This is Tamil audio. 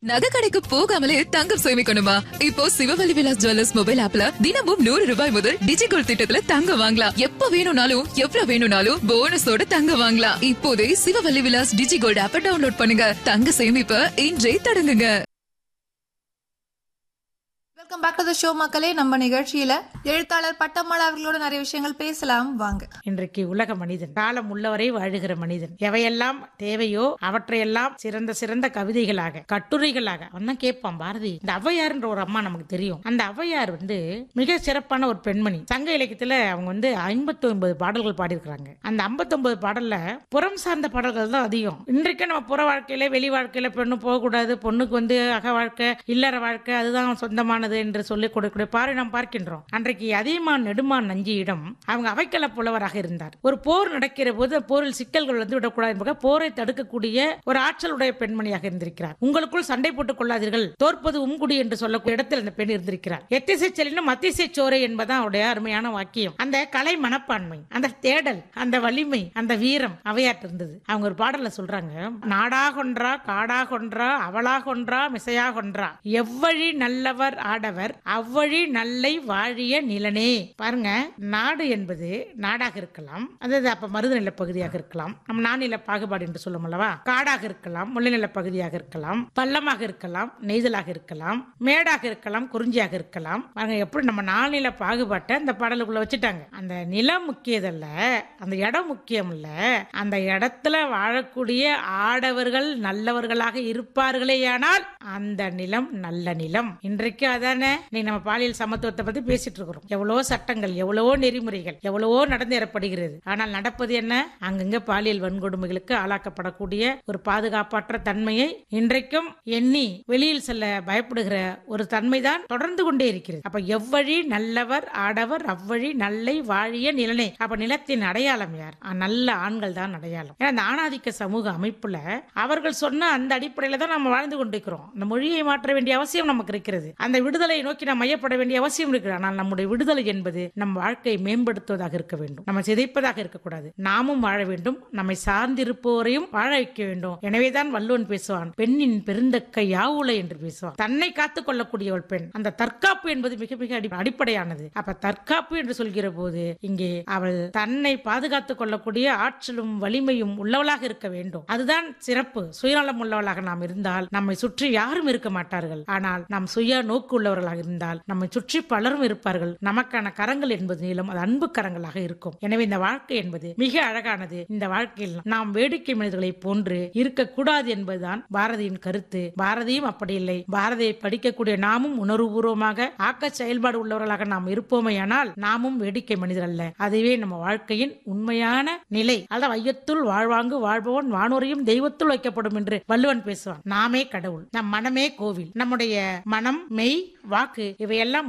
நகை கடைக்கு போகாமலே தங்கம் சேமிக்கணுமா இப்போ சிவவல்லி விலாஸ் ஜுவல்லர்ஸ் மொபைல் ஆப்ல தினமும் நூறு ரூபாய் முதல் டிஜிகோல்ட் திட்டத்துல தங்கம் வாங்கலாம் எப்ப வேணும்னாலும் எவ்வளவு வேணும்னாலும் போனஸோட தங்கம் வாங்கலாம் இப்போதே சிவவல்லி விலாஸ் டிஜிகோல்ட் ஆப்ப டவுன்லோட் பண்ணுங்க தங்க சேமிப்ப இன்றே தொடங்குங்க welcome back to the show மக்களே நம்ம நிகழ்ச்சியில எழுத்தாளர் பட்டம்மாள் அவர்களோட நிறைய விஷயங்கள் பேசலாம் வாங்க இன்றைக்கு உலக மனிதன் காலம் உள்ளவரை வாழுகிற மனிதன் எவையெல்லாம் தேவையோ அவற்றையெல்லாம் சிறந்த சிறந்த கவிதைகளாக கட்டுரைகளாக அவன் தான் கேட்பான் பாரதி இந்த ஔவையார்ன்ற ஒரு அம்மா நமக்கு தெரியும் அந்த ஔவையார் வந்து மிக சிறப்பான ஒரு பெண்மணி சங்க இலக்கியத்துல அவங்க வந்து ஐம்பத்தி ஒன்பது பாடல்கள் பாடியிருக்கிறாங்க அந்த 59 பாடல்ல புறம் சார்ந்த பாடல்கள் தான் அதிகம் இன்றைக்கு நம்ம புற வாழ்க்கையில வெளி வாழ்க்கையில பெண்ணு போகக்கூடாது பொண்ணுக்கு வந்து அக வாழ்க்கை இல்லற வாழ்க்கை அதுதான் சொந்தமானது என்று சொல்லிக் கொடுக்கக்கூடிய பாறை நாம் பார்க்கின்றோம் அன்றைக்கு அதியமான் நெடுமான் நஞ்சியிடம் அவங்க அவைக்கள புலவராக இருந்தார் ஒரு போர் நடக்கிற போது போரில் சிக்கல்கள் வந்து விடக்கூடாது என்பதாக போரை தடுக்கக்கூடிய ஒரு ஆற்றலுடைய பெண்மணியாக இருந்திருக்கிறார் உங்களுக்குள் சண்டை போட்டுக் கொள்ளாதீர்கள் தோற்பது உம்குடி என்று சொல்லக்கூடிய இடத்தில் அந்த பெண் இருந்திருக்கிறார் எத்திசை செல்லினும் அத்திசை சோரை என்பதான் அவருடைய அருமையான வாக்கியம் அந்த கலை மனப்பான்மை அந்த தேடல் அந்த வலிமை அந்த வீரம் அவையாட்டு இருந்தது அவங்க ஒரு பாடல்ல சொல்றாங்க நாடாகொன்றா காடாகொன்றா அவளாகொன்றா மிசையாகொன்றா எவ்வழி நல்லவர் ஆடவர் அவ்வழி நல்லை வாழிய நிலனே பாருங்க நாடு என்பது நாடாக இருக்கலாம் அதாவது அப்ப மருதநில பகுதியாக இருக்கலாம் நம்ம நானில பாகுபாடு என்று சொல்லும் அல்லவா காடாக இருக்கலாம் முள்ளிநில பகுதியாக இருக்கலாம் பள்ளமாக இருக்கலாம் நெய்தலாக இருக்கலாம் மேடாக இருக்கலாம் குறிஞ்சியாக இருக்கலாம் பாருங்க எப்படி நம்ம நானில பாகுபாட்டை இந்த பாடலுக்குள்ள வச்சுட்டாங்க அந்த நிலம் முக்கியதல்ல அந்த இடம் முக்கியம் இல்ல அந்த இடத்துல வாழக்கூடிய ஆடவர்கள் நல்லவர்களாக இருப்பார்களேயானால் அந்த நிலம் நல்ல நிலம் இன்றைக்கு அதானே நீ நம்ம பாலியல் சமத்துவத்தை பத்தி பேசிட்டு இருக்கிறோம் எவ்வளவோ சட்டங்கள் எவ்வளவோ நெறிமுறைகள் எவ்வளவோ நடந்தேறப்படுகிறது ஆனால் நடப்பது என்ன அங்கங்க பாலியல் வன்கொடுமைகளுக்கு ஆளாக்கப்படக்கூடிய ஒரு பாதுகாப்பற்ற தன்மையை இன்றைக்கும் எண்ணி வெளியில் செல்ல பயப்படுகிற ஒரு தன்மைதான் தொடர்ந்து கொண்டே இருக்கிறது அப்ப எவ்வழி நல்லவர் ஆடவர் அவ்வழி நல்லை வாழிய நிலனே அப்ப நிலத்தின் அடையாளம் யார் ஆ, நல்ல ஆண்கள் தான் அடையாளம் ஏன்னா அந்த ஆணாதிக்க சமூக அமைப்புல அவர்கள் சொன்ன அந்த அடிப்படையில தான் நம்ம வாழ்ந்து கொண்டிருக்கிறோம் அந்த மொழியை மாற்ற வேண்டிய அவசியம் நமக்கு இருக்கிறது அந்த விடுதலை நோக்கி நாம் மையப்பட வேண்டிய அவசியம் இருக்கிறது ஆனால் நம்முடைய விடுதலை என்பது நம் வாழ்க்கையை மேம்படுத்துவதாக இருக்க வேண்டும் நம்ம சிதைப்பதாக இருக்கக்கூடாது நாமும் வாழ வேண்டும் நம்மை சார்ந்திருப்போரையும் வாழ வைக்க வேண்டும் எனவேதான் வள்ளுவன் பேசுவான் பெண்ணின் பெருந்தக்கை யாவுலை என்று பேசுவான் தன்னை காத்துக் கொள்ளக்கூடியவள் பெண் அந்த தற்காப்பு என்பது மிக மிக அடி- அடிப்படையானது அப்ப தற்காப்பு என்று சொல்கிற போது இங்கே அவள் தன்னை பாதுகாத்துக் கொள்ளக்கூடிய ஆற்றலும் வலிமையும் உள்ளவளாக இருக்க வேண்டும் அதுதான் சிறப்பு சுயநலம் உள்ளவளாக நாம் இருந்தால் நம்மை சுற்றி யாரும் இருக்க மாட்டார்கள் ஆனால் நாம் சுய நோக்கு உள்ளவர்களாக இருந்தால் நம்மை சுற்றி பலரும் இருப்பார்கள் நமக்கான கரங்கள் என்பது நீளம் அது அன்பு கரங்களாக இருக்கும் எனவே இந்த வாழ்க்கை என்பது மிக அழகானது இந்த வாழ்க்கையில் நாம் வேடிக்கை மனிதர்களை போன்று இருக்கக்கூடாது என்பதுதான் பாரதியின் கருத்து பாரதியும் அப்படி இல்லை பாரதியை படிக்கக்கூடிய நாமும் உணர்வுபூர்வமாக ஆக்க செயல்பாடு உள்ளவர்களாக நாம் இருப்போமேயானால் நாமும் வேடிக்கை மனிதர் அல்ல அதுவே நம்ம வாழ்க்கையின் உண்மையான நிலை அதாவது வையத்துள் வாழ்வாங்கு வாழ்பவன் வானோரையும் தெய்வத்துள் வைக்கப்படும் என்று வள்ளுவன் பேசுவான் நாமே கடவுள் நம் மனமே கோவில் நம்முடைய மனம் மெய் வாக்கு இவையெல்லாம்